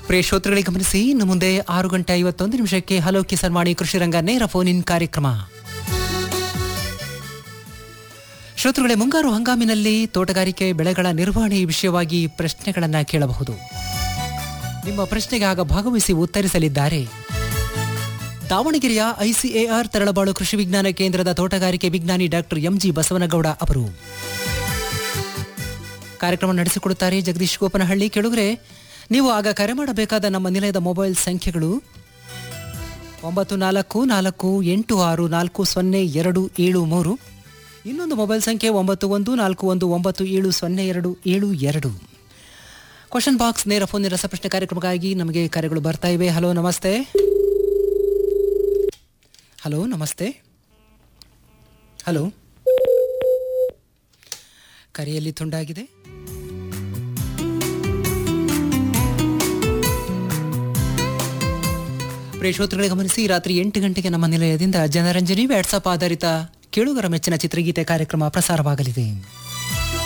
ಪ್ರಿಯ ಶ್ರೋತೃಗಳಿಗೆ ಗಮನಿಸಿ ಇನ್ನು ಮುಂದೆ ಆರು ಗಂಟೆ ಐವತ್ತೊಂದು ನಿಮಿಷಕ್ಕೆ ಹಲೋ ಕಿಸಾನ್ ವಾಣಿ ಕೃಷಿ ರಂಗ ನೇರ ಫೋನ್ ಇನ್ ಕಾರ್ಯಕ್ರಮ ಶ್ರೋತೃಗಳೇ ಮುಂಗಾರು ಹಂಗಾಮಿನಲ್ಲಿ ತೋಟಗಾರಿಕೆ ಬೆಳೆಗಳ ನಿರ್ವಹಣೆ ವಿಷಯವಾಗಿ ಪ್ರಶ್ನೆಗಳನ್ನು ಕೇಳಬಹುದು ನಿಮ್ಮ ಪ್ರಶ್ನೆಗೆ ಆಗ ಭಾಗವಹಿಸಿ ಉತ್ತರಿಸಲಿದ್ದಾರೆ ದಾವಣಗೆರೆಯ ಐಸಿಎಆರ್ ತರಳಬಾಳು ಕೃಷಿ ವಿಜ್ಞಾನ ಕೇಂದ್ರದ ತೋಟಗಾರಿಕೆ ವಿಜ್ಞಾನಿ ಡಾಕ್ಟರ್ ಎಂಜಿ ಬಸವನಗೌಡ ಅವರು ಕಾರ್ಯಕ್ರಮ ನಡೆಸಿಕೊಡುತ್ತಾರೆ ಜಗದೀಶ್ ಗೋಪನಹಳ್ಳಿ ಕೆಳಗರೆ ನೀವು ಆಗ ಕರೆ ಮಾಡಬೇಕಾದ ನಮ್ಮ ನಿಲಯದ ಮೊಬೈಲ್ ಸಂಖ್ಯೆಗಳು ಒಂಬತ್ತು ನಾಲ್ಕು ನಾಲ್ಕು ಎಂಟು ಆರು ನಾಲ್ಕು ಸೊನ್ನೆ ಎರಡು ಏಳು ಮೂರು ಇನ್ನೊಂದು ಮೊಬೈಲ್ ಸಂಖ್ಯೆ ಒಂಬತ್ತು ಒಂದು ನಾಲ್ಕು ಒಂದು ಒಂಬತ್ತು ಏಳು ಸೊನ್ನೆ ಎರಡು ಏಳು ಎರಡು ಕ್ವಶನ್ ಬಾಕ್ಸ್ ನೇರ ಫೋನ್ ರಸಪ್ರಶ್ನೆ ಕಾರ್ಯಕ್ರಮಕ್ಕಾಗಿ ನಮಗೆ ಕರೆಗಳು ಬರ್ತಾ ಇವೆ ಹಲೋ ನಮಸ್ತೆ ಹಲೋ ನಮಸ್ತೆ ಹಲೋ ಕರೆಯಲ್ಲಿ ತುಂಡಾಗಿದೆ ಪ್ರಿಯ ಶ್ರೋತೃಗಳೇ ಗಮನಿಸಿ ರಾತ್ರಿ ಎಂಟು ಗಂಟೆಗೆ ನಮ್ಮ ನಿಲಯದಿಂದ ಜನರಂಜನಿ ವ್ಯಾಟ್ಸಪ್ ಆಧಾರಿತ ಕೇಳುಗರ ಮೆಚ್ಚಿನ ಚಿತ್ರಗೀತೆ ಕಾರ್ಯಕ್ರಮ ಪ್ರಸಾರವಾಗಲಿದೆ